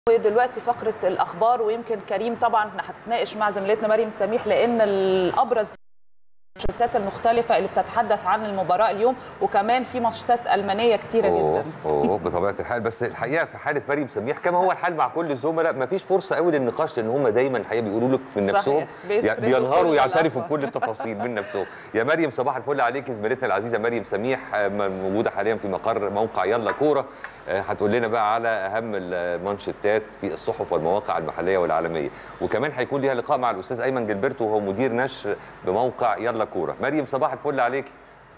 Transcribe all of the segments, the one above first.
دلوقتي فقره الاخبار ويمكن كريم طبعا احنا هتتناقش مع زميلتنا مريم سميح لان الابرز المانشيتات المختلفة اللي بتتحدث عن المباراة اليوم وكمان في مانشيتات ألمانية كتيرة أوه جدا اوه بطبيعه الحال بس الحقيقه في حاله مريم سميح كما هو الحال مع كل الزملاء ما فيش فرصه قوي للنقاش لان هم دايما الحقيقه بيقولوا لك من صحيح. نفسهم بيسردوا بينهاروا كل يعترفوا الأخبار. بكل التفاصيل من نفسهم يا مريم صباح الفل عليك زميلتنا العزيزه مريم سميح آه، موجوده حاليا في مقر موقع يلا كوره آه، هتقول لنا بقى على اهم المانشيتات في الصحف والمواقع المحليه والعالميه وكمان هيكون ليها لقاء مع الاستاذ ايمن جilberto وهو مدير نشر بموقع يلا كوره مريم صباح الفل عليك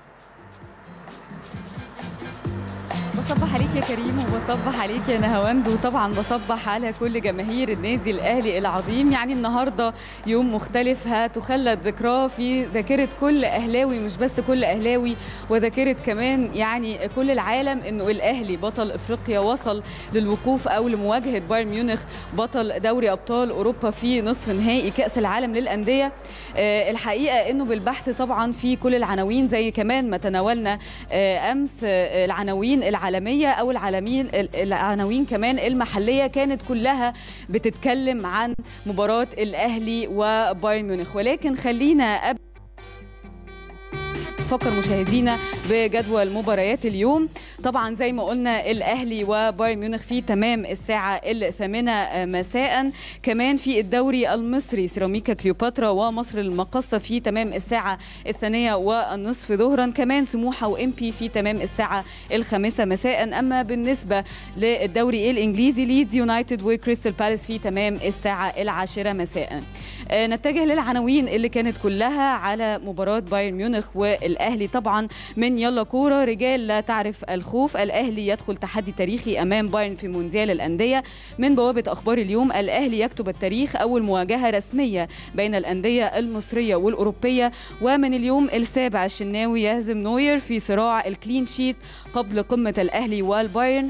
بصبح عليك يا كريم وبصبح عليك يا نهاوند وطبعا بصبح على كل جماهير النادي الاهلي العظيم يعني النهارده يوم مختلف هتخلد ذكراه في ذاكره كل اهلاوي مش بس كل اهلاوي وذاكره كمان يعني كل العالم انه الاهلي بطل افريقيا وصل للوقوف او لمواجهه بايرن ميونخ بطل دوري ابطال اوروبا في نصف نهائي كاس العالم للانديه آه، الحقيقه انه بالبحث طبعا في كل العناوين زي كمان ما تناولنا آه، امس آه، العناوين العالميه او العالمين العناوين كمان المحليه كانت كلها بتتكلم عن مباراه الاهلي وبايرن ميونخ ولكن خلينا قبل فكر مشاهدينا بجدول مباريات اليوم طبعا زي ما قلنا الاهلي وبايرن ميونخ في تمام الساعه الثامنه مساء كمان في الدوري المصري سيراميكا كليوباترا ومصر المقصه في تمام الساعه الثانيه والنصف ظهرا كمان سموحه وامبي في تمام الساعه الخامسه مساء اما بالنسبه للدوري الانجليزي ليدز يونايتد وكريستال بالاس في تمام الساعه العاشره مساء آه، نتجه للعناوين اللي كانت كلها على مباراة بايرن ميونخ والأهلي طبعا من يلا كورة رجال لا تعرف الخوف الأهلي يدخل تحدي تاريخي أمام بايرن في مونديال الأندية من بوابة أخبار اليوم الأهلي يكتب التاريخ أول مواجهة رسمية بين الأندية المصرية والأوروبية ومن اليوم السابع الشناوي يهزم نوير في صراع الكلين شيت قبل قمة الأهلي والبايرن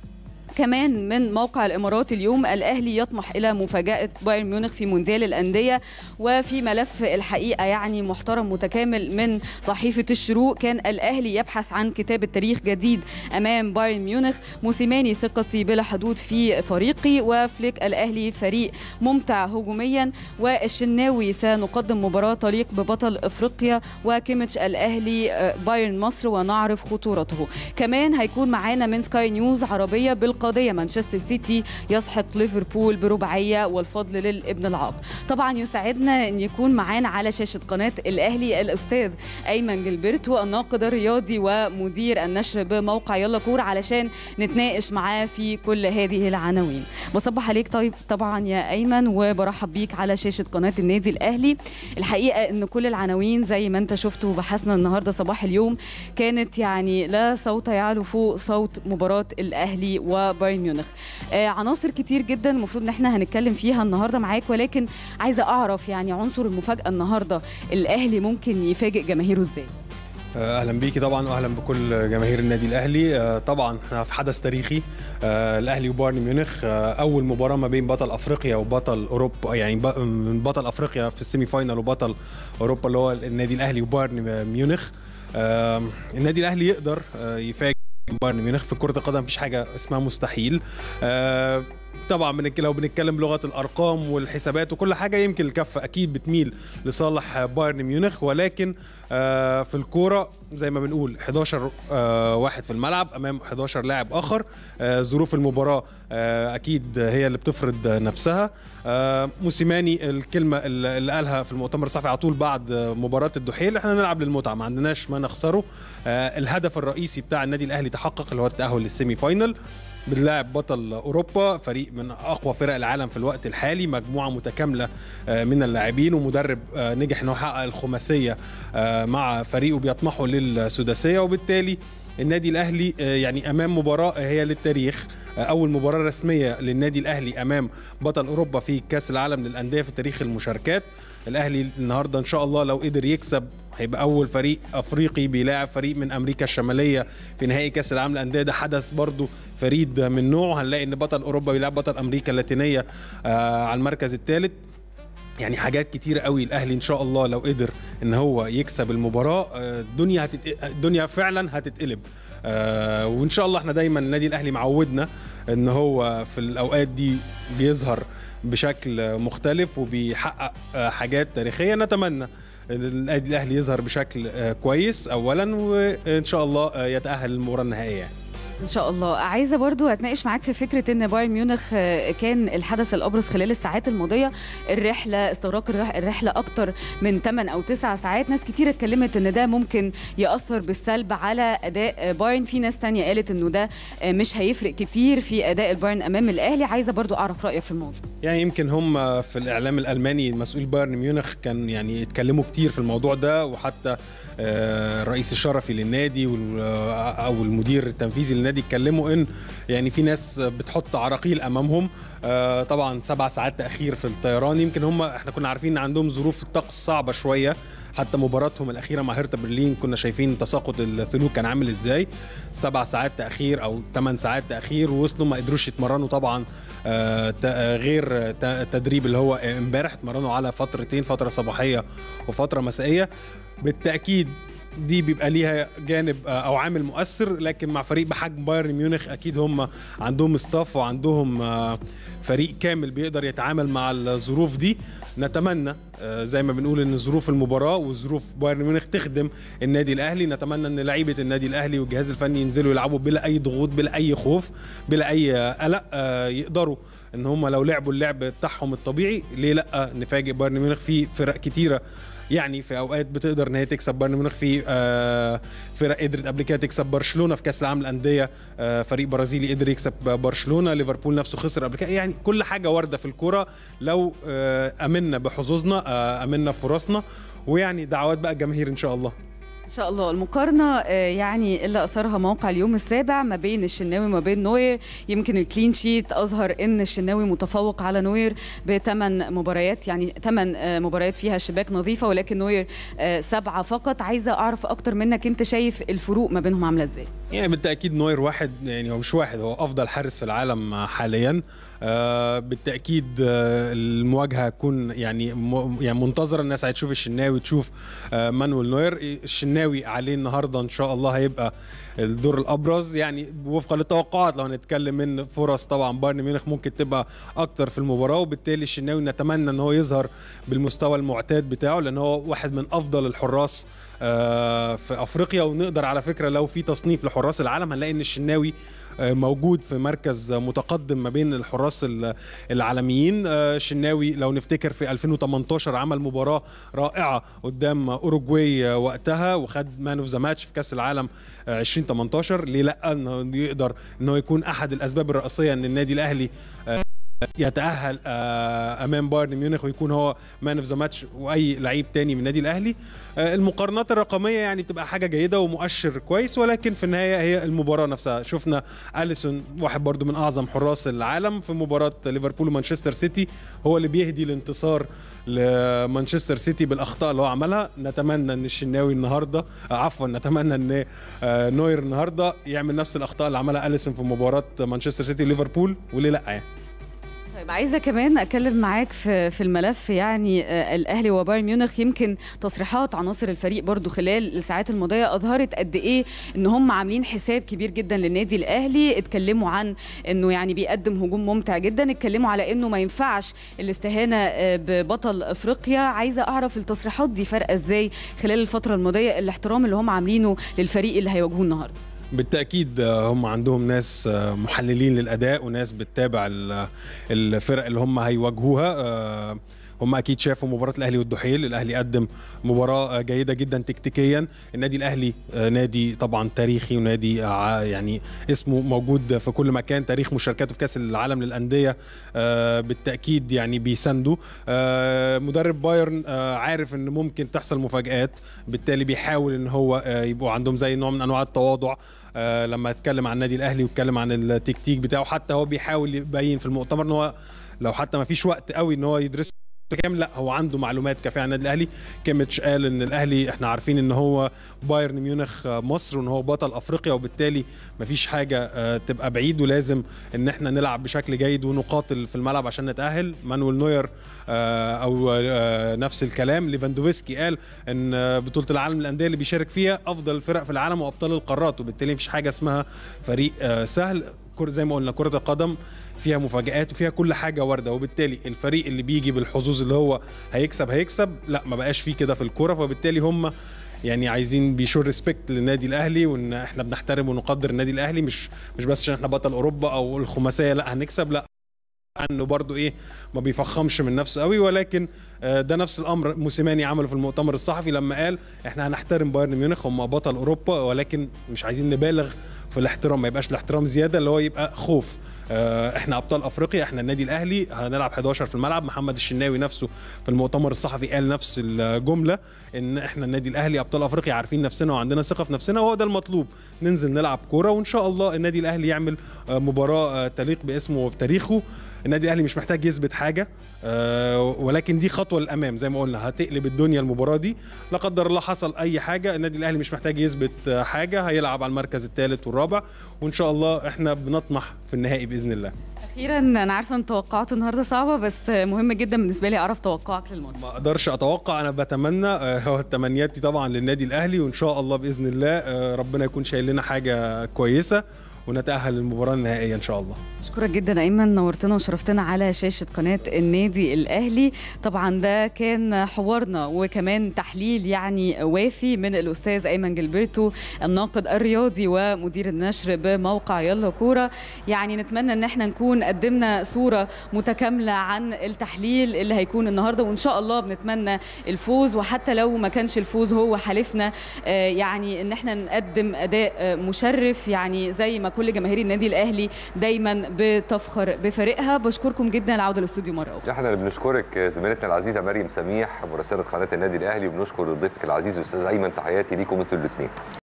كمان من موقع الامارات اليوم الاهلي يطمح الى مفاجاه بايرن ميونخ في مونديال الانديه وفي ملف الحقيقه يعني محترم متكامل من صحيفه الشروق كان الاهلي يبحث عن كتابه تاريخ جديد امام بايرن ميونخ موسيماني ثقتي بلا حدود في فريقي وفليك الاهلي فريق ممتع هجوميا والشناوي سنقدم مباراه تليق ببطل افريقيا وكيميتش الاهلي آه، بايرن مصر ونعرف خطورته كمان هيكون معانا من سكاي نيوز عربيه بالقضيه مانشستر سيتي يسحق ليفربول برباعيه والفضل للابن العاق طبعا يسعدنا ان يكون معانا على شاشه قناه الاهلي الاستاذ ايمن جلبرتو الناقد الرياضي ومدير النشر بموقع يلا كوره علشان نتناقش معاه في كل هذه العناوين بصبح عليك طيب طبعا يا ايمن وبرحب بيك على شاشه قناه النادي الاهلي الحقيقه ان كل العناوين زي ما انت شفت وبحثنا النهارده صباح اليوم كانت يعني لا صوت يعلو فوق صوت مباراه الاهلي وبايرن ميونخ آه عناصر كتير جدا المفروض ان احنا هنتكلم فيها النهارده معاك ولكن عايزه اعرف يعني عنصر المفاجاه النهارده الاهلي ممكن يفاجئ جماهيره ازاي اهلا بيكي طبعا واهلا بكل جماهير النادي الاهلي آه، طبعا احنا في حدث تاريخي آه، الاهلي وبايرن ميونخ آه، اول مباراه ما بين بطل افريقيا وبطل اوروبا يعني ب- من بطل افريقيا في السيمي فاينال وبطل اوروبا اللي هو النادي الاهلي وبايرن ميونخ آه، النادي الاهلي يقدر آه، يفاجئ بايرن ميونخ في كره القدم مفيش حاجه اسمها مستحيل آه، طبعا بنك- لو بنتكلم بلغه الارقام والحسابات وكل حاجه يمكن الكفه اكيد بتميل لصالح بايرن ميونخ ولكن آه، في الكوره زي ما بنقول 11 آه، واحد في الملعب امام 11 لاعب اخر آه، ظروف المباراه آه، اكيد هي اللي بتفرض نفسها آه، موسيماني الكلمه اللي اللي قالها في المؤتمر الصحفي على طول بعد آه، مباراه الدحيل احنا نلعب للمتعه ما عندناش ما نخسره آه، الهدف الرئيسي بتاع النادي الاهلي تحقق اللي هو التاهل للسيمي فاينل بنلاعب بطل اوروبا فريق من اقوى فرق العالم في الوقت الحالي مجموعه متكامله آه، من اللاعبين ومدرب آه، نجح انه يحقق الخماسيه آه، مع فريقه بيطمحوا للسداسيه وبالتالي النادي الاهلي آه، يعني امام مباراه هي للتاريخ آه، اول مباراه رسميه للنادي الاهلي امام بطل اوروبا في كاس العالم للانديه في تاريخ المشاركات الاهلي النهارده ان شاء الله لو قدر يكسب هيبقى اول فريق افريقي بيلاعب فريق من امريكا الشماليه في نهائي كاس العالم للانديه ده حدث برضو فريد من نوعه هنلاقي ان بطل اوروبا بيلعب بطل امريكا اللاتينيه آه على المركز الثالث يعني حاجات كتيرة قوي الاهلي ان شاء الله لو قدر ان هو يكسب المباراه آه، الدنيا هتت... الدنيا فعلا هتتقلب آه، وان شاء الله احنا دايما النادي الاهلي معودنا ان هو في الاوقات دي بيظهر بشكل مختلف وبيحقق آه، حاجات تاريخيه نتمنى ان النادي الاهلي يظهر بشكل آه، كويس اولا وان شاء الله آه، يتاهل للمباراه النهائيه يعني. ان شاء الله عايزه برضو اتناقش معاك في فكره ان بايرن ميونخ آه، كان الحدث الابرز خلال الساعات الماضيه الرحله استغراق الرح- الرحله اكتر من 8 او 9 ساعات ناس كتير اتكلمت ان ده ممكن ياثر بالسلب على اداء آه، بايرن في ناس تانية قالت انه ده آه، مش هيفرق كتير في اداء البايرن امام الاهلي عايزه برضو اعرف رايك في الموضوع يعني يمكن هم في الاعلام الالماني مسؤول بايرن ميونخ كان يعني اتكلموا كتير في الموضوع ده وحتى آه، الرئيس الشرفي للنادي وال- او المدير التنفيذي للنادي اتكلموا ان يعني في ناس بتحط عراقيل امامهم آه، طبعا سبع ساعات تاخير في الطيران يمكن هم احنا كنا عارفين ان عندهم ظروف الطقس صعبه شويه حتى مباراتهم الاخيره مع هيرتا برلين كنا شايفين تساقط الثلوج كان عامل ازاي سبع ساعات تاخير او ثمان ساعات تاخير ووصلوا ما قدروش يتمرنوا طبعا آه، ت- آه، غير ت- التدريب اللي هو امبارح اتمرنوا على فترتين فتره صباحيه وفتره مسائيه بالتاكيد دي بيبقى ليها جانب آه، او عامل مؤثر لكن مع فريق بحجم بايرن ميونخ اكيد هم عندهم ستاف وعندهم آه، فريق كامل بيقدر يتعامل مع الظروف دي نتمنى آه، زي ما بنقول ان ظروف المباراه وظروف بايرن ميونخ تخدم النادي الاهلي نتمنى ان لعيبه النادي الاهلي والجهاز الفني ينزلوا يلعبوا بلا اي ضغوط بلا اي خوف بلا اي آه، قلق آه، يقدروا ان هم لو لعبوا اللعب بتاعهم الطبيعي ليه لا نفاجئ بايرن ميونخ في فرق كتيره يعني في اوقات بتقدر ان هي تكسب بايرن ميونخ في آه، فرق قدرت قبل كده تكسب برشلونه في كاس العالم للانديه آه، فريق برازيلي قدر يكسب برشلونه ليفربول نفسه خسر قبل كده يعني كل حاجه وارده في الكوره لو آه، امنا بحظوظنا آه، امنا بفرصنا ويعني دعوات بقى الجماهير ان شاء الله ان شاء الله المقارنه آه، يعني اللي اثرها موقع اليوم السابع ما بين الشناوي وما بين نوير يمكن الكلين شيت اظهر ان الشناوي متفوق على نوير بثمان مباريات يعني ثمان مباريات فيها شباك نظيفه ولكن نوير آه، سبعه فقط عايزه اعرف اكتر منك انت شايف الفروق ما بينهم عامله ازاي يعني بالتاكيد نوير واحد يعني هو مش واحد هو افضل حارس في العالم حاليا آه، بالتاكيد آه، المواجهه هتكون يعني م- يعني منتظره الناس هتشوف الشناوي تشوف آه، مانويل نوير الشناوي عليه النهارده ان شاء الله هيبقى الدور الابرز يعني وفقا للتوقعات لو هنتكلم من فرص طبعا بايرن ميونخ ممكن تبقى اكتر في المباراه وبالتالي الشناوي نتمنى ان هو يظهر بالمستوى المعتاد بتاعه لان هو واحد من افضل الحراس آه، في افريقيا ونقدر على فكره لو في تصنيف لحراس العالم هنلاقي ان الشناوي آه، موجود في مركز متقدم ما بين الحراس ال- العالميين آه، الشناوي لو نفتكر في 2018 عمل مباراه رائعه قدام اوروجواي آه، وقتها وخد مان اوف ذا ماتش في كاس العالم آه، 2018 ليه لا انه يقدر ان هو يكون احد الاسباب الرئيسيه ان النادي الاهلي آه، يتاهل آه، امام بايرن ميونخ ويكون هو مان اوف ذا ماتش واي لعيب تاني من النادي الاهلي آه، المقارنات الرقميه يعني بتبقى حاجه جيده ومؤشر كويس ولكن في النهايه هي المباراه نفسها شفنا اليسون واحد برضو من اعظم حراس العالم في مباراه ليفربول ومانشستر سيتي هو اللي بيهدي الانتصار لمانشستر سيتي بالاخطاء اللي هو عملها نتمنى ان الشناوي النهارده آه، عفوا نتمنى ان آه، نوير النهارده يعمل نفس الاخطاء اللي عملها اليسون في مباراه مانشستر سيتي وليفربول وليه لا يعني طيب عايزه كمان اتكلم معاك في في الملف يعني آه، الاهلي وبايرن ميونخ يمكن تصريحات عناصر الفريق برضو خلال الساعات الماضيه اظهرت قد ايه ان هم عاملين حساب كبير جدا للنادي الاهلي اتكلموا عن انه يعني بيقدم هجوم ممتع جدا اتكلموا على انه ما ينفعش الاستهانه آه، ببطل افريقيا عايزه اعرف التصريحات دي فارقه ازاي خلال الفتره الماضيه الاحترام اللي هم عاملينه للفريق اللي هيواجهوه النهارده بالتاكيد آه، هم عندهم ناس آه، محللين للاداء وناس بتتابع ال- الفرق اللي هم هيواجهوها آه، هم اكيد شافوا مباراه الاهلي والدحيل الاهلي قدم مباراه آه، جيده جدا تكتيكيا النادي الاهلي آه، نادي طبعا تاريخي ونادي آه، يعني اسمه موجود في كل مكان تاريخ مشاركاته في كاس العالم للانديه آه، بالتاكيد يعني بيساندوا آه، مدرب بايرن آه، عارف ان ممكن تحصل مفاجات بالتالي بيحاول ان هو آه، يبقوا عندهم زي نوع من انواع التواضع آه، لما اتكلم عن النادي الاهلي واتكلم عن التكتيك بتاعه حتى هو بيحاول يبين في المؤتمر ان هو لو حتى ما فيش وقت قوي ان هو يدرس كام لا هو عنده معلومات كافيه عن النادي الاهلي كيميتش قال ان الاهلي احنا عارفين ان هو بايرن ميونخ مصر وان هو بطل افريقيا وبالتالي مفيش حاجه آه، تبقى بعيد ولازم ان احنا نلعب بشكل جيد ونقاتل في الملعب عشان نتاهل مانويل نوير آه، او آه، نفس الكلام ليفاندوفسكي قال ان آه، بطوله العالم للانديه اللي بيشارك فيها افضل الفرق في العالم وابطال القارات وبالتالي مفيش حاجه اسمها فريق آه، سهل كرة زي ما قلنا كرة القدم فيها مفاجآت وفيها كل حاجة واردة وبالتالي الفريق اللي بيجي بالحظوظ اللي هو هيكسب هيكسب لا ما بقاش فيه كده في الكرة فبالتالي هم يعني عايزين بيشور ريسبكت للنادي الاهلي وان احنا بنحترم ونقدر النادي الاهلي مش مش بس عشان احنا بطل اوروبا او الخماسيه لا هنكسب لا انه برضو ايه ما بيفخمش من نفسه قوي ولكن آه، ده نفس الامر موسيماني عمله في المؤتمر الصحفي لما قال احنا هنحترم بايرن ميونخ هم بطل اوروبا ولكن مش عايزين نبالغ في الاحترام ما يبقاش الاحترام زياده اللي هو يبقى خوف آه، احنا ابطال افريقيا احنا النادي الاهلي هنلعب 11 في الملعب محمد الشناوي نفسه في المؤتمر الصحفي قال نفس الجمله ان احنا النادي الاهلي ابطال افريقيا عارفين نفسنا وعندنا ثقه في نفسنا وهو ده المطلوب ننزل نلعب كوره وان شاء الله النادي الاهلي يعمل آه، مباراه آه، تليق باسمه وبتاريخه النادي الاهلي مش محتاج يثبت حاجه آه، ولكن دي خطوه للامام زي ما قلنا هتقلب الدنيا المباراه دي لا قدر الله حصل اي حاجه النادي الاهلي مش محتاج يثبت آه، حاجه هيلعب على المركز الثالث والرابع وان شاء الله احنا بنطمح في النهائي باذن الله اخيرا انا عارفه ان توقعات النهارده صعبه بس مهم جدا بالنسبه لي اعرف توقعك للماتش ما اقدرش اتوقع انا بتمنى آه، هو تمنياتي طبعا للنادي الاهلي وان شاء الله باذن الله آه، ربنا يكون شايل لنا حاجه كويسه ونتاهل للمباراه النهائيه ان شاء الله اشكرك جدا ايمن نورتنا وشرفتنا على شاشه قناه النادي الاهلي طبعا ده كان حوارنا وكمان تحليل يعني وافي من الاستاذ ايمن جلبرتو الناقد الرياضي ومدير النشر بموقع يلا كوره يعني نتمنى ان احنا نكون قدمنا صوره متكامله عن التحليل اللي هيكون النهارده وان شاء الله بنتمنى الفوز وحتى لو ما كانش الفوز هو حلفنا آه، يعني ان احنا نقدم اداء آه، مشرف يعني زي ما كل جماهير النادي الاهلي دايما بتفخر بفريقها بشكركم جدا العوده الاستوديو مره اخرى احنا اللي بنشكرك زميلتنا العزيزه مريم سميح مراسله قناه النادي الاهلي وبنشكر ضيفك العزيز استاذ ايمن تحياتي ليكم انتوا الاثنين